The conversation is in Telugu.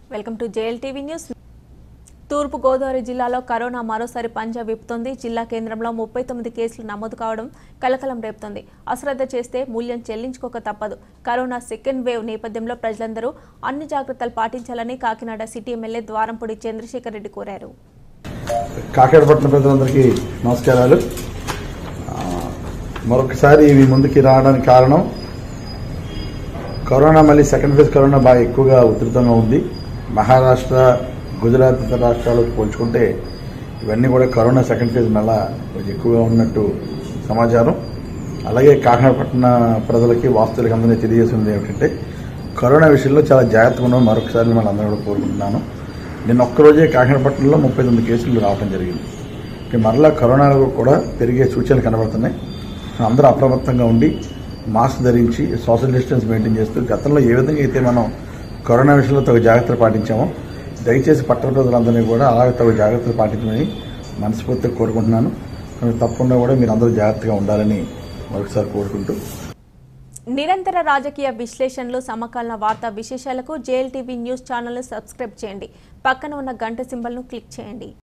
welcome to JL TV news తూర్పు గోదావరి జిల్లాలో కరోనా మరోసారి పంజా విప్పుతోంది జిల్లా కేంద్రంలో ముప్పై తొమ్మిది కేసులు నమోదు కావడం కలకలం రేపుతోంది అశ్రద్ధ చేస్తే మూల్యం చెల్లించుకోక తప్పదు కరోనా సెకండ్ వేవ్ నేపథ్యంలో ప్రజలందరూ అన్ని జాగ్రత్తలు పాటించాలని కాకినాడ సిటీ ఎమ్మెల్యే ద్వారంపూడి చంద్రశేఖర్ రెడ్డి కోరారు కాకినాడపట్నం ప్రజలందరికీ నమస్కారాలు ఆ, మరొకసారి మీ ముందుకి రావడానికి కారణం కరోనా మళ్ళీ సెకండ్ ఫేజ్ కరోనా బాగా ఎక్కువగా ఉధృతంగా ఉంది మహారాష్ట్ర గుజరాత్ ఇతర రాష్ట్రాలకు పోల్చుకుంటే ఇవన్నీ కూడా కరోనా సెకండ్ ఫేజ్ మళ్ళా కొంచెం ఎక్కువగా ఉన్నట్టు సమాచారం అలాగే కాకినాడపట్న ప్రజలకి వాస్తువులకి అందరినీ తెలియజేసింది ఏమిటంటే కరోనా విషయంలో చాలా జాగ్రత్తగా ఉండడం మరొకసారి మిమ్మల్ని అందరూ కూడా కోరుకుంటున్నాను నిన్న ఒక్కరోజే కాకినాడపట్నంలో ముప్పై తొమ్మిది కేసులు రావడం జరిగింది ఇక మరలా కరోనాలో కూడా పెరిగే సూచనలు కనబడుతున్నాయి అందరూ అప్రమత్తంగా ఉండి మాస్క్ ధరించి సోషల్ డిస్టెన్స్ మెయింటైన్ చేస్తూ గతంలో ఏ విధంగా అయితే మనం కరోనా విషయంలో తగు జాగ్రత్తలు పాటించామో దయచేసి పట్టణ ప్రజలందరినీ కూడా అలాగే తగు జాగ్రత్తలు పాటించమని మనస్ఫూర్తిగా కోరుకుంటున్నాను కాబట్టి తప్పకుండా కూడా మీరు అందరూ జాగ్రత్తగా ఉండాలని మరొకసారి కోరుకుంటూ నిరంతర రాజకీయ విశ్లేషణలు సమకాలీన వార్తా విశేషాలకు జేఎల్ టీవీ న్యూస్ ఛానల్ను సబ్స్క్రైబ్ చేయండి పక్కన ఉన్న గంట సింబల్ను క్లిక్ చేయండి